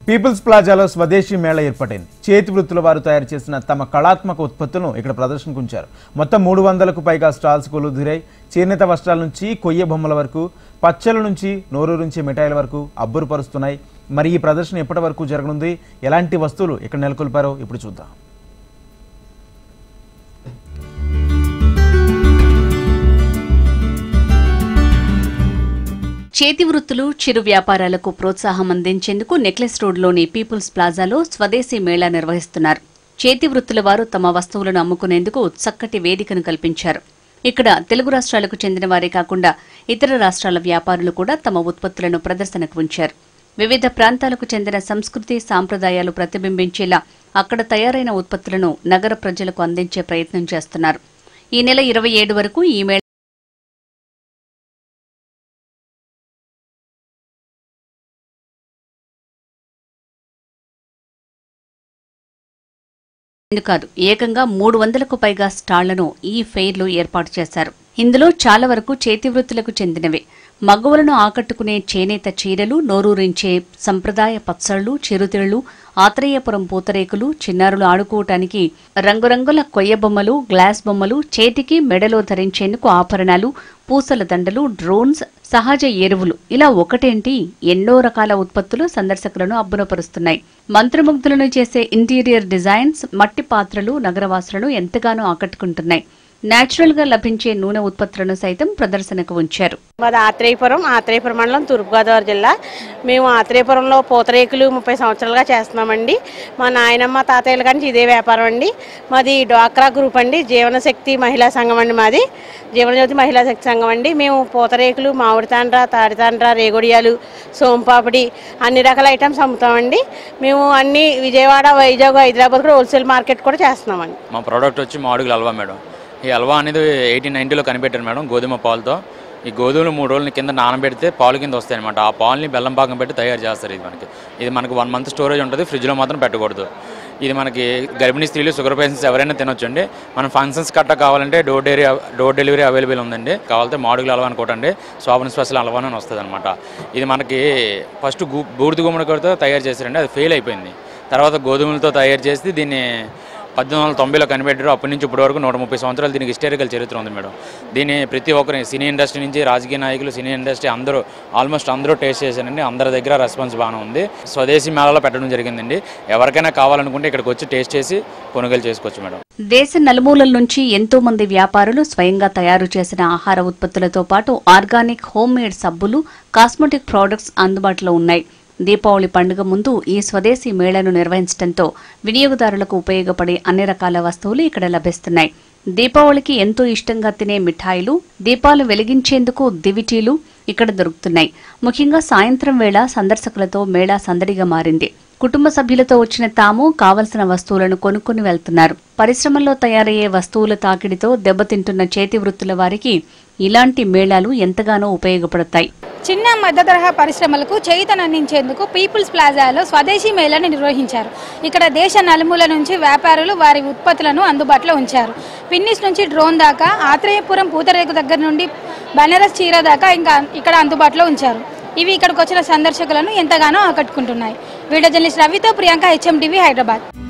peoples ప్లాజాలో స్వదేశీ మేళ ఏర్పాటైంది చేతి వృత్తుల వారు తయారు చేసిన తమ కళాత్మక ఉత్పత్తులను ఇక్కడ ప్రదర్శనకు ఉంచారు మొత్తం మూడు వందలకు పైగా స్టాల్స్ కొలుదురాయి చేనేత వస్త్రాల నుంచి కొయ్య బొమ్మల వరకు పచ్చల నుంచి నోరు నుంచి మిఠాయిల వరకు అబ్బురుపరుస్తున్నాయి మరి ఈ ప్రదర్శన ఎప్పటి వరకు జరగనుంది ఎలాంటి వస్తువులు ఇక్కడ నెలకొల్పారో ఇప్పుడు చూద్దాం చేతి వృత్తులు చిరు వ్యాపారాలకు ప్రోత్సాహం అందించేందుకు నెక్లెస్ రోడ్లోని పీపుల్స్ ప్లాజాలో స్వదేశీ మేళా నిర్వహిస్తున్నారు చేతి వృత్తుల వారు తమ వస్తువులను అమ్ముకునేందుకు చక్కటి వేదికను కల్పించారు ఇక్కడ తెలుగు రాష్ట్రాలకు చెందిన వారే కాకుండా ఇతర రాష్ట్రాల వ్యాపారులు కూడా తమ ఉత్పత్తులను ప్రదర్శనకు ఉంచారు వివిధ ప్రాంతాలకు చెందిన సంస్కృతి సాంప్రదాయాలు ప్రతిబింబించేలా అక్కడ తయారైన ఉత్పత్తులను నగర ప్రజలకు అందించే ప్రయత్నం చేస్తున్నారు ఈ నెల ఇరవై ఏడు వరకు ఈ మేళ రెండు కాదు ఏకంగా మూడు వందలకు పైగా స్టాళ్లను ఈ ఫెయిర్లో ఏర్పాటు చేశారు ఇందులో చాలా వరకు చేతి వృత్తులకు చెందినవే మగవులను ఆకట్టుకునే చేనేత చీరలు నోరూరించే సంప్రదాయ పచ్చళ్ళు చిరుతిళ్ళు ఆత్రేయపురం పూతరేకులు చిన్నారులు ఆడుకోవటానికి రంగురంగుల కొయ్య బొమ్మలు గ్లాస్ బొమ్మలు చేతికి మెడలో ధరించేందుకు ఆభరణాలు పూసల దండలు డ్రోన్స్ సహజ ఎరువులు ఇలా ఒకటేంటి ఎన్నో రకాల ఉత్పత్తులు సందర్శకులను అబ్బునపరుస్తున్నాయి మంత్రముగ్ధులను చేసే ఇంటీరియర్ డిజైన్స్ మట్టి పాత్రలు నగరవాసులను ఎంతగానో ఆకట్టుకుంటున్నాయి నేచురల్ గా లభించే నూనె ఉత్పత్తులను సైతం ప్రదర్శనకు ఉంచారు మాది ఆత్రేయపురం ఆత్రేయపురం మండలం తూర్పుగోదావరి జిల్లా మేము ఆత్రేయపురంలో పూతరేకులు ముప్పై సంవత్సరాలుగా చేస్తున్నామండి మా నాయనమ్మ తాతయ్యల కానీ ఇదే వ్యాపారం అండి మాది డ్వాక్రా గ్రూప్ అండి జీవనశక్తి మహిళా సంఘం అండి మాది జీవనజ్యోతి మహిళా శక్తి సంఘం అండి మేము పూతరేకులు మామిడి తాండ్ర తాడి తాండ్ర రేగొడియాలు సోంపాపిడి అన్ని రకాల ఐటమ్స్ అమ్ముతామండి మేము అన్ని విజయవాడ వైజాగ్ హైదరాబాద్ కూడా హోల్సేల్ మార్కెట్ కూడా చేస్తున్నామండి మా ప్రోడక్ట్ వచ్చి మామిడికాయల హల్వా మేడం ఈ హల్వా అనేది ఎయిటీన్ నైన్టీలో కనిపెట్టారు మేడం గోధుమ పాలతో ఈ గోధుమలు మూడు రోజుల కింద నానబెడితే పాలు కింద వస్తాయి అనమాట ఆ పాలని బెల్లం పాకం పెట్టి తయారు చేస్తారు ఇది మనకి ఇది మనకు వన్ మంత్ స్టోరేజ్ ఉంటుంది ఫ్రిడ్జ్లో మాత్రం పెట్టకూడదు ఇది మనకి గర్భిణీ స్త్రీలు షుగర్ పేషెంట్స్ ఎవరైనా తినొచ్చండి మన ఫంక్షన్స్ కట్ట కావాలంటే door delivery door delivery available ఉందండి కావాలంటే మామిడికాయల హల్వా అనుకోటండి శోభన స్పెషల్ హల్వా అని వస్తుంది అనమాట ఇది మనకి ఫస్ట్ గు బూడిద గుమ్మడికాయతో తయారు చేశారండి అది ఫెయిల్ అయిపోయింది తర్వాత గోధుమలతో తయారు చేసి దీన్ని పద్దెనిమిది వందల తొంభైలో కనిపెట్టారు అప్పటి నుంచి ఇప్పటి వరకు నూట ముప్పై సంవత్సరాలు దీనికి హిస్టారికల్ చరిత్ర ఉంది మేడం దీన్ని ప్రతి ఒక్కరి సినీ ఇండస్ట్రీ నుంచి రాజకీయ నాయకులు సినీ ఇండస్ట్రీ అందరూ ఆల్మోస్ట్ అందరూ టేస్ట్ చేశారండి అందరి దగ్గర రెస్పాన్స్ బాగానే ఉంది స్వదేశీ మేళాలో పెట్టడం జరిగిందండి ఎవరికైనా కావాలనుకుంటే ఇక్కడికి వచ్చి టేస్ట్ చేసి కొనుగోలు చేసుకోవచ్చు మేడం దేశ నలుమూలల నుంచి ఎంతో మంది వ్యాపారులు స్వయంగా తయారు చేసిన ఆహార ఉత్పత్తులతో పాటు ఆర్గానిక్ హోమ్ మేడ్ సబ్బులు కాస్మెటిక్ ప్రోడక్ట్స్ అందుబాటులో ఉన్నాయి దీపావళి పండుగ ముందు ఈ స్వదేశీ మేళను నిర్వహించడంతో వినియోగదారులకు ఉపయోగపడే అన్ని రకాల వస్తువులు ఇక్కడ లభిస్తున్నాయి దీపావళికి ఎంతో ఇష్టంగా తినే మిఠాయిలు దీపాలు వెలిగించేందుకు దివిటీలు ఇక్కడ దొరుకుతున్నాయి ముఖ్యంగా సాయంత్రం వేళ సందర్శకులతో మేళా సందడిగా మారింది కుటుంబ సభ్యులతో వచ్చిన తాము కావలసిన వస్తువులను కొనుక్కొని వెళ్తున్నారు పరిశ్రమల్లో తయారయ్యే వస్తువుల తాకిడితో దెబ్బతింటున్న చేతి వృత్తుల వారికి ఇలాంటి మేళాలు ఎంతగానో ఉపయోగపడతాయి చిన్న మధ్య తరహా పరిశ్రమలకు చేయుతనందించేందుకు పీపుల్స్ ప్లాజాలో స్వదేశీ మేళాను నిర్వహించారు ఇక్కడ దేశ నలుమూల నుంచి వ్యాపారులు వారి ఉత్పత్తులను అందుబాటులో ఉంచారు పిన్నిస్ నుంచి డ్రోన్ దాకా ఆత్రేయపురం పూతరేకు దగ్గర నుండి బనారస్ చీర దాకా ఇంకా ఇక్కడ అందుబాటులో ఉంచారు ఇవి ఇక్కడికి వచ్చిన సందర్శకులను ఎంతగానో ఆకట్టుకుంటున్నాయి వీడియో జర్నలిస్ట్ రవితో ప్రియాంక హెచ్ఎం టీవీ హైదరాబాద్